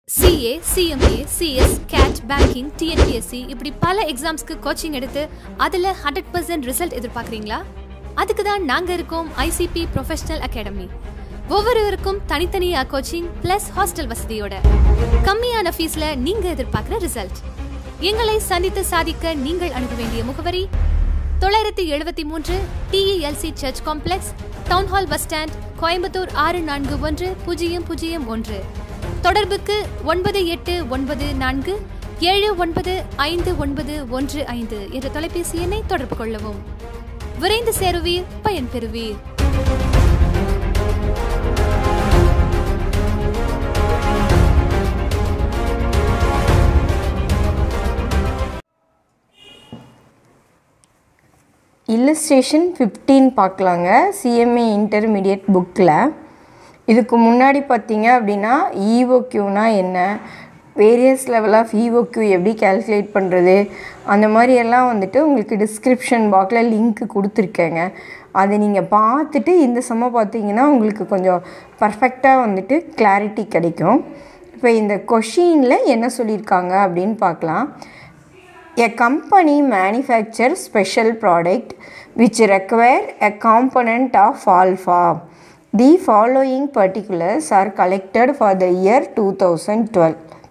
CA CMA CS CAT banking TNPSC இப்படி பல எக்ஸாம்ஸ்க்கு coaching எடுத்து அதில் ஹண்ட்ரட் பர்சன்ட் ரிசல்ட் எதிர்பார்க்குறீங்களா அதுக்கு தான் நாங்கள் இருக்கோம் ஐசிபி ப்ரொஃபஷனல் அகாடமி ஒவ்வொருவருக்கும் தனித்தனியா கோச்சிங் பிளஸ் ஹாஸ்டல் வசதியோட கம்மியான ஃபீஸ்ல நீங்க எதிர்பார்க்குற ரிசல்ட் எங்களை சந்தித்து சாதிக்க நீங்கள் அணுக வேண்டிய முகவரி தொள்ளாயிரத்தி எழுபத்தி மூன்று TELC church complex town hall bus stand Coimbatore ஆறு நான்கு ஒன்று பூஜ்ஜியம் பூஜ்ஜியம் ஒன்று தொடர்புக்கு ஒன்பது எட்டு ஒன்பது நான்கு ஏழு ஒன்பது ஐந்து ஒன்பது ஒன்று ஐந்து என்ற தொலைபேசி எண்ணை தொடர்பு கொள்ளவும் விரைந்து சேருவீர் பயன்பெறுவீர் இல்லஸ்ட்ரேஷன் ஃபிஃப்டீன் பார்க்கலாங்க சிஎம்ஏ இன்டர்மீடியட் புக்கில் இதுக்கு முன்னாடி பார்த்தீங்க அப்படின்னா ஈஓக்யூனா என்ன வேரியஸ் லெவல் ஆஃப் ஈஓக்யூ எப்படி கால்குலேட் பண்ணுறது அந்த மாதிரி எல்லாம் வந்துட்டு உங்களுக்கு டிஸ்கிரிப்ஷன் பாக்ஸில் லிங்க் கொடுத்துருக்கேங்க அதை நீங்கள் பார்த்துட்டு இந்த சம்ம பார்த்தீங்கன்னா உங்களுக்கு கொஞ்சம் பர்ஃபெக்டாக வந்துட்டு கிளாரிட்டி கிடைக்கும் இப்போ இந்த கொஷினில் என்ன சொல்லியிருக்காங்க அப்படின்னு பார்க்கலாம் A company manufactures special product which require a component of alpha. The following particulars are collected for the year 2012.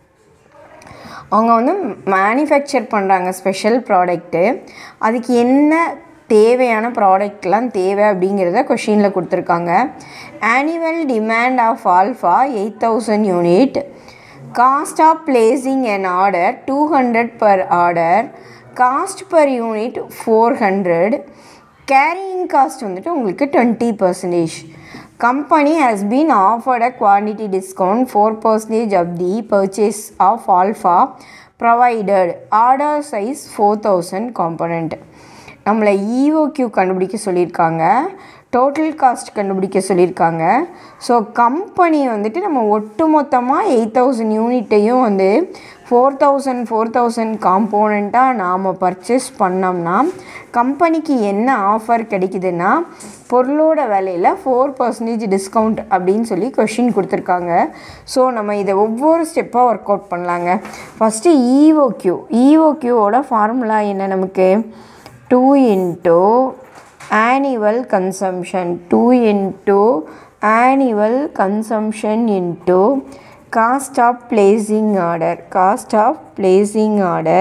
அவங்க வந்து மேனுஃபேக்சர் பண்ணுறாங்க ஸ்பெஷல் ப்ராடக்ட்டு அதுக்கு என்ன தேவையான ப்ராடக்ட்லாம் தேவை அப்படிங்கிறத கொஷினில் கொடுத்துருக்காங்க annual demand of alpha eight thousand unit cost of placing an order two hundred per order cost per unit four hundred carrying cost வந்துட்டு உங்களுக்கு twenty percentage company has been offered a quantity discount four percentage of the purchase of alpha provided order size four thousand component நம்மளை EOQ கண்டுபிடிக்க சொல்லியிருக்காங்க total cost கண்டுபிடிக்க சொல்லியிருக்காங்க so company வந்துட்டு நம்ம ஒட்டு மொத்தமாக எயிட் தௌசண்ட் யூனிட்டையும் வந்து ஃபோர் தௌசண்ட் ஃபோர் தௌசண்ட் காம்போனண்ட்டாக நாம் பர்ச்சேஸ் பண்ணோம்னா கம்பெனிக்கு என்ன ஆஃபர் கிடைக்குதுன்னா பொருளோட விலையில் ஃபோர் பர்சன்டேஜ் டிஸ்கவுண்ட் அப்படின்னு சொல்லி கொஷின் கொடுத்துருக்காங்க ஸோ நம்ம இதை ஒவ்வொரு ஸ்டெப்பாக ஒர்க் அவுட் பண்ணலாங்க ஃபஸ்ட்டு இஓக்யூ இஓக்யூவோட ஃபார்முலா என்ன நமக்கு two into annual consumption 2 into annual consumption into cost of placing order cost of placing order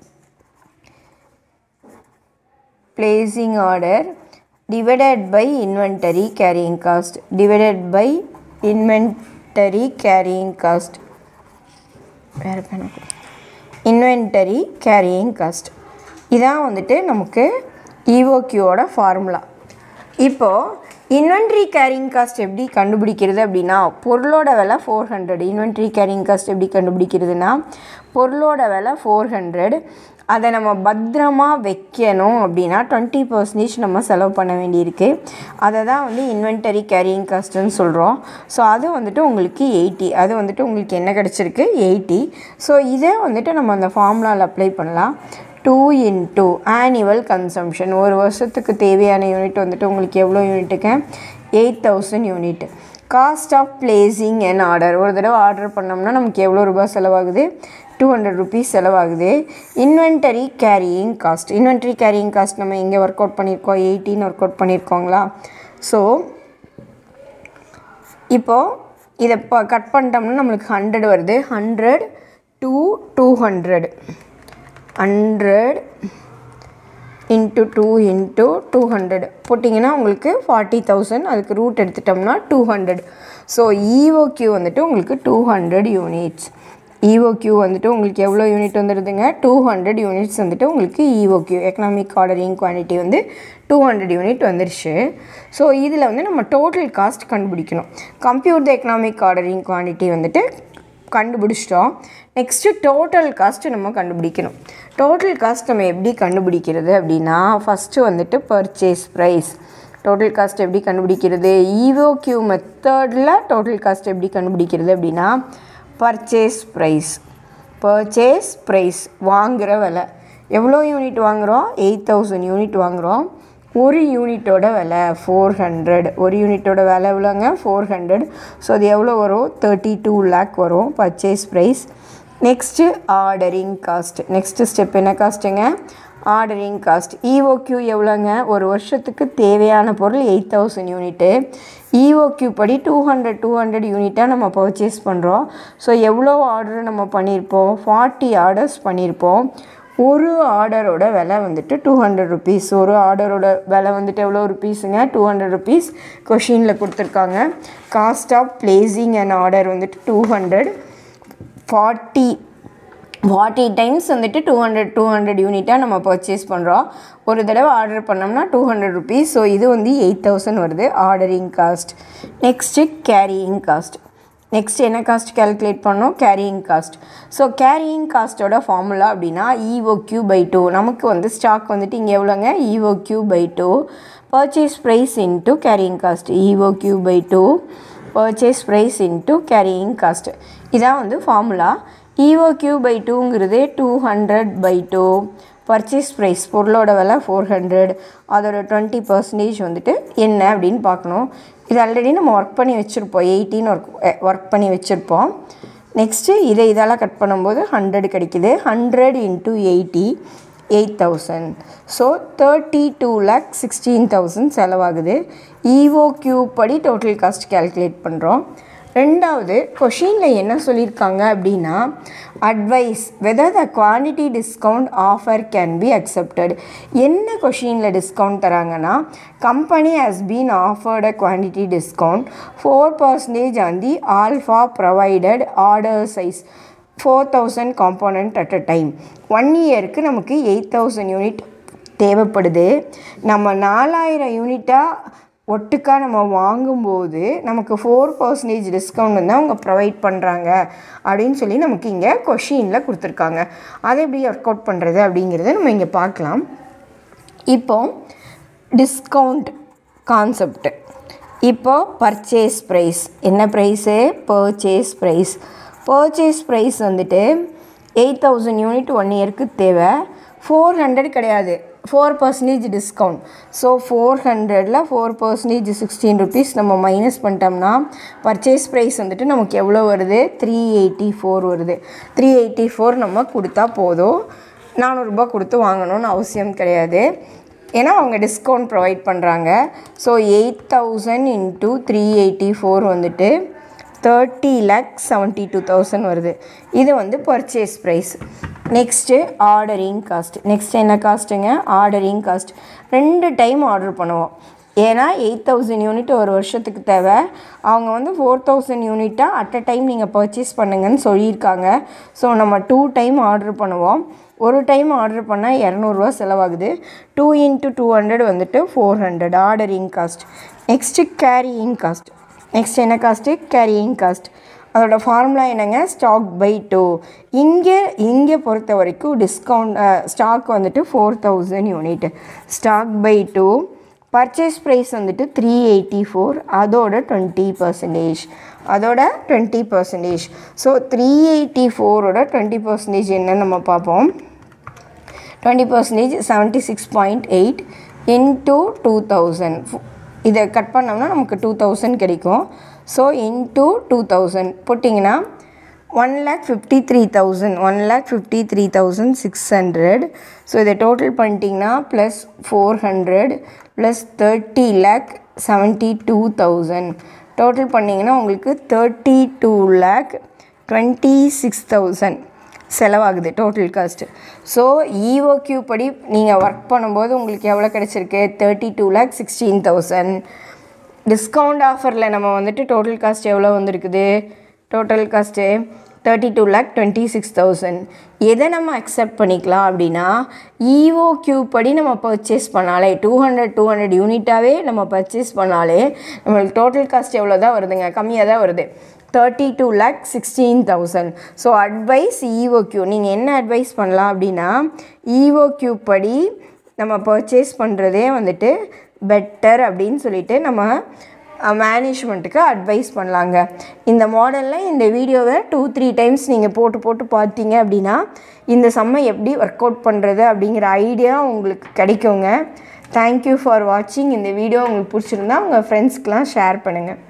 placing order divided by inventory carrying cost divided by inventory carrying cost வேறு inventory carrying cost இதான் வந்துட்டு நமக்கு இஓக்யூவோட formula இப்போது inventory carrying cost எப்படி கண்டுபிடிக்கிறது அப்படின்னா பொருளோட விலை four hundred inventory carrying cost எப்படி கண்டுபிடிக்கிறதுனா பொருளோட விலை ஃபோர் ஹண்ட்ரட் அதை நம்ம பத்திரமா வைக்கணும் அப்படின்னா டுவெண்ட்டி பர்சன்டேஜ் நம்ம செலவு பண்ண வேண்டியிருக்கு அதை தான் வந்து இன்வென்டரி கேரியிங் காஸ்ட்டுன்னு சொல்கிறோம் ஸோ அது வந்துட்டு உங்களுக்கு எயிட்டி அது வந்துட்டு உங்களுக்கு என்ன கிடச்சிருக்கு எயிட்டி ஸோ இதை வந்துட்டு நம்ம அந்த ஃபார்முலாவில் அப்ளை பண்ணலாம் டூ இன்ட்டு ஆனுவல் கன்சம்ஷன் ஒரு வருஷத்துக்கு தேவையான யூனிட் வந்துட்டு உங்களுக்கு எவ்வளோ யூனிட்டுக்கு eight thousand unit cost of placing an order ஒரு தடவை ஆர்டர் பண்ணோம்னா நமக்கு எவ்வளோ ரூபாய் செலவாகுது டூ ஹண்ட்ரட் ருபீஸ் செலவாகுது inventory carrying cost inventory carrying cost நம்ம எங்கே ஒர்க் அவுட் பண்ணியிருக்கோம் எயிட்டின்னு ஒர்க் அவுட் பண்ணியிருக்கோங்களா ஸோ இப்போது இதை இப்போ கட் பண்ணிட்டோம்னா நம்மளுக்கு ஹண்ட்ரட் வருது hundred two two hundred hundred into two into two hundred போட்டிங்கன்னா உங்களுக்கு ஃபார்ட்டி தௌசண்ட் அதுக்கு ரூட் எடுத்துட்டோம்னா டூ ஹண்ட்ரட் ஸோ இஓக்யூ வந்துட்டு உங்களுக்கு டூ ஹண்ட்ரட் யூனிட்ஸ் இஓக்யூ வந்துட்டு உங்களுக்கு எவ்வளோ யூனிட் வந்துடுதுங்க டூ ஹண்ட்ரட் யூனிட்ஸ் வந்துட்டு உங்களுக்கு இஓக்யூ எக்கனாமிக் ஆர்டரிங் குவான்டிட்டி வந்து டூ ஹண்ட்ரட் யூனிட் வந்துருச்சு ஸோ இதில் வந்து நம்ம டோட்டல் காஸ்ட் கண்டுபிடிக்கணும் compute the economic ordering quantity வந்துட்டு கண்டுபிடிச்சிட்டோம் நெக்ஸ்ட்டு டோட்டல் காஸ்ட்டு நம்ம கண்டுபிடிக்கணும் டோட்டல் காஸ்ட் நம்ம எப்படி கண்டுபிடிக்கிறது அப்படின்னா ஃபஸ்ட்டு வந்துட்டு பர்ச்சேஸ் ப்ரைஸ் டோட்டல் காஸ்ட் எப்படி கண்டுபிடிக்கிறது ஈவோக்யூ மெத்தடில் டோட்டல் காஸ்ட் எப்படி கண்டுபிடிக்கிறது அப்படின்னா பர்ச்சேஸ் ப்ரைஸ் பர்ச்சேஸ் ப்ரைஸ் வாங்குகிற விலை எவ்வளோ யூனிட் வாங்குகிறோம் எயிட் தௌசண்ட் யூனிட் வாங்குகிறோம் ஒரு யூனிட்டோட விலை ஃபோர் ஹண்ட்ரட் ஒரு யூனிட்டோட விலை எவ்வளோங்க ஃபோர் ஹண்ட்ரட் ஸோ அது எவ்வளோ வரும் தேர்ட்டி டூ லேக் வரும் purchase price next ordering cost next step என்ன காஸ்ட்டுங்க ஆர்டரிங் காஸ்ட் இஓக்யூ எவ்வளோங்க ஒரு வருஷத்துக்கு தேவையான பொருள் எயிட் தௌசண்ட் யூனிட்டு இஓக்யூ படி டூ ஹண்ட்ரட் டூ ஹண்ட்ரட் யூனிட்டாக நம்ம பர்ச்சேஸ் பண்ணுறோம் ஸோ எவ்வளோ ஆர்டர் நம்ம பண்ணியிருப்போம் ஃபார்ட்டி ஆர்டர்ஸ் பண்ணியிருப்போம் ஒரு ஆர்டரோட விலை வந்துட்டு டூ ஹண்ட்ரட் ருபீஸ் ஒரு ஆர்டரோட விலை வந்துட்டு எவ்வளோ ருபீஸுங்க டூ ஹண்ட்ரட் ருபீஸ் கொஷினில் கொடுத்துருக்காங்க cost of placing and order வந்துட்டு two hundred forty forty times வந்துட்டு டூ ஹண்ட்ரட் டூ ஹண்ட்ரட் யூனிட்டாக நம்ம பர்ச்சேஸ் பண்ணுறோம் ஒரு தடவை ஆர்டர் பண்ணோம்னா டூ ஹண்ட்ரட் ருபீஸ் ஸோ இது வந்து எயிட் தௌசண்ட் வருது ordering cost next carrying cost next என்ன காஸ்ட் கேல்குலேட் பண்ணோம் கேரியிங் காஸ்ட் ஸோ கேரியிங் காஸ்ட்டோட ஃபார்முலா அப்படின்னா இஓக்யூ பை டூ நமக்கு வந்து ஸ்டாக் வந்துட்டு இங்கே எவ்வளோங்க EOQ by two purchase price into carrying cost EOQ by two purchase price into carrying cost இதான் வந்து ஃபார்முலா இஓக்யூ பை டூங்கிறது two hundred by two purchase price பொருளோட விலை ஃபோர் ஹண்ட்ரட் அதோட டுவெண்ட்டி பர்சன்டேஜ் வந்துட்டு என்ன அப்படின்னு பார்க்கணும் இது ஆல்ரெடி நம்ம ஒர்க் பண்ணி வச்சுருப்போம் எயிட்டின் ஒர்க் ஒர்க் பண்ணி வச்சுருப்போம் நெக்ஸ்ட்டு இதை இதெல்லாம் கட் பண்ணும்போது ஹண்ட்ரட் கிடைக்குது hundred into eighty eight thousand so thirty two lakh sixteen thousand செலவாகுது இஓக்யூ படி டோட்டல் காஸ்ட் கேல்குலேட் பண்ணுறோம் ரெண்டாவது கொஷினில் என்ன சொல்லியிருக்காங்க அப்படின்னா advise whether the quantity discount offer can be accepted என்ன கொஷினில் டிஸ்கவுண்ட் தராங்கன்னா company has been offered a quantity discount four percentage on the alpha provided order size four thousand component at a time one இயருக்கு நமக்கு eight thousand unit தேவைப்படுது நம்ம நாலாயிரம் யூனிட்டாக ஒட்டுக்கா நம்ம வாங்கும்போது நமக்கு ஃபோர் பர்சன்டேஜ் டிஸ்கவுண்ட் வந்து அவங்க ப்ரொவைட் பண்ணுறாங்க அப்படின்னு சொல்லி நமக்கு இங்கே கொஷினில் கொடுத்துருக்காங்க அதை எப்படி ஒர்க் அவுட் பண்ணுறது அப்படிங்கிறத நம்ம இங்கே பார்க்கலாம் இப்போ டிஸ்கவுண்ட் கான்செப்ட் இப்போ பர்ச்சேஸ் ப்ரைஸ் என்ன price purchase price purchase price வந்துட்டு எயிட் தௌசண்ட் யூனிட் ஒன் இயருக்கு தேவை ஃபோர் ஹண்ட்ரட் கிடையாது four percentage discount so four ஹண்ட்ரடில் ஃபோர் பர்சன்டேஜ் சிக்ஸ்டீன் ருபீஸ் நம்ம மைனஸ் பண்ணிட்டோம்னா பர்ச்சேஸ் ப்ரைஸ் வந்துட்டு நமக்கு எவ்வளோ வருது த்ரீ எயிட்டி ஃபோர் வருது த்ரீ எயிட்டி ஃபோர் நம்ம கொடுத்தா போதும் நானூறுரூபா கொடுத்து வாங்கணும்னு அவசியம் கிடையாது ஏன்னா அவங்க டிஸ்கவுண்ட் ப்ரொவைட் பண்ணுறாங்க so eight thousand into three eighty four வந்துட்டு thirty lakh seventy two thousand வருது இது வந்து purchase price next ordering cost next என்ன காஸ்ட்டுங்க ஆர்டரிங் காஸ்ட் ரெண்டு டைம் ஆர்டர் பண்ணுவோம் ஏன்னா எயிட் தௌசண்ட் யூனிட் ஒரு வருஷத்துக்கு தேவை அவங்க வந்து ஃபோர் தௌசண்ட் யூனிட்டாக அட் அ டைம் நீங்கள் பர்ச்சேஸ் பண்ணுங்கன்னு சொல்லியிருக்காங்க ஸோ நம்ம டூ டைம் ஆர்டர் பண்ணுவோம் ஒரு டைம் ஆர்டர் பண்ணால் இரநூறுவா செலவாகுது டூ இன்ட்டு டூ ஹண்ட்ரட் வந்துட்டு four hundred ordering cost next carrying cost next என்ன காஸ்ட்டு கேரியிங் காஸ்ட் அதோட ஃபார்முலா என்னங்க ஸ்டாக் பை டூ இங்கே இங்கே பொறுத்த வரைக்கும் டிஸ்கவுண்ட் ஸ்டாக் வந்துட்டு four thousand unit stock by two purchase price வந்துட்டு த்ரீ எயிட்டி ஃபோர் அதோட டுவெண்ட்டி பர்சன்டேஜ் அதோட twenty percentage so three eighty ஃபோரோட டுவெண்ட்டி பர்சன்டேஜ் என்னன்னு நம்ம பார்ப்போம் twenty percentage seventy six point eight into two thousand இதை cut பண்ணோம்னா நமக்கு டூ தௌசண்ட் கிடைக்கும் ஸோ இன்ட்டு டூ தௌசண்ட் போட்டிங்கன்னா one lakh fifty three thousand one lakh fifty three thousand six hundred so இதை டோட்டல் பண்ணிட்டிங்கன்னா plus four hundred plus thirty lakh seventy two thousand total பண்ணிங்கன்னா உங்களுக்கு thirty two lakh twenty six thousand செலவாகுது total cost so EOQ படி நீங்கள் work பண்ணும்போது உங்களுக்கு எவ்வளோ கிடச்சிருக்கு thirty two lakh sixteen thousand discount ஆஃபரில் நம்ம வந்துட்டு டோட்டல் காஸ்ட் எவ்வளோ வந்திருக்குது total cost thirty two lakh twenty six thousand எதை நம்ம அக்செப்ட் பண்ணிக்கலாம் அப்படின்னா இஓக்யூ படி நம்ம பர்ச்சேஸ் பண்ணாலே டூ ஹண்ட்ரட் டூ ஹண்ட்ரட் யூனிட்டாகவே நம்ம பர்ச்சேஸ் பண்ணாலே நம்மளுக்கு டோட்டல் காஸ்ட் எவ்வளோ தான் வருதுங்க கம்மியாக தான் வருது thirty two lakh sixteen thousand so advise EOQ நீங்கள் என்ன அட்வைஸ் பண்ணலாம் அப்படின்னா இஓக்யூ படி நம்ம பர்ச்சேஸ் பண்ணுறதே வந்துட்டு பெட்டர் அப்படின்னு சொல்லிட்டு நம்ம மேனேஜ்மெண்ட்டுக்கு அட்வைஸ் பண்ணலாங்க இந்த மாடலில் இந்த வீடியோவை டூ த்ரீ டைம்ஸ் நீங்கள் போட்டு போட்டு பார்த்தீங்க அப்படின்னா இந்த செம்மை எப்படி ஒர்க் அவுட் பண்ணுறது அப்படிங்கிற ஐடியா உங்களுக்கு கிடைக்குங்க தேங்க்யூ ஃபார் வாட்சிங் இந்த வீடியோ உங்களுக்கு பிடிச்சிருந்தா உங்கள் ஃப்ரெண்ட்ஸ்க்கெலாம் ஷேர் பண்ணுங்கள்